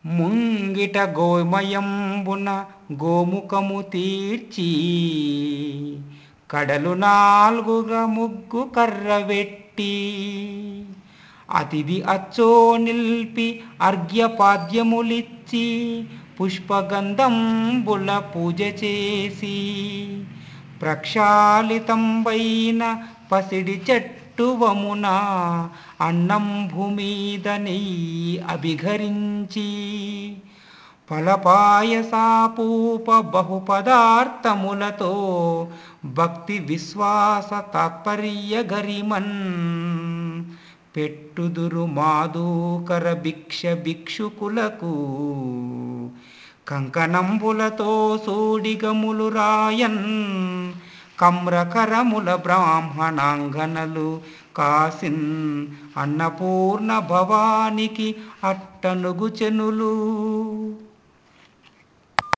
ముంగిట గోమయంబున గోముఖము తీర్చి కడలు నాలుగుగా ముగ్గు కర్రవెట్టి అతిథి అచ్చో నిల్పి అర్ఘ్యపాద్యములిచ్చి పుష్పగంధంబుల పూజ చేసి ప్రక్షాళితంబైన పసిడి చెట్టువమున అన్నం భూమీద నెయ్యి అభిఘరించి ఫలపాయసాపూప బహు పదార్థములతో భక్తి విశ్వాస తాత్పర్య గరిమన్ పెట్టుదురు మాధూకర భిక్ష భిక్షుకులకు కంకణంబులతో సూడిగములు రాయన్ కమ్రకరముల బ్రాహ్మణాంగనలు కాసిన్ అన్నపూర్ణ భవానికి అట్టనుగు చెనులు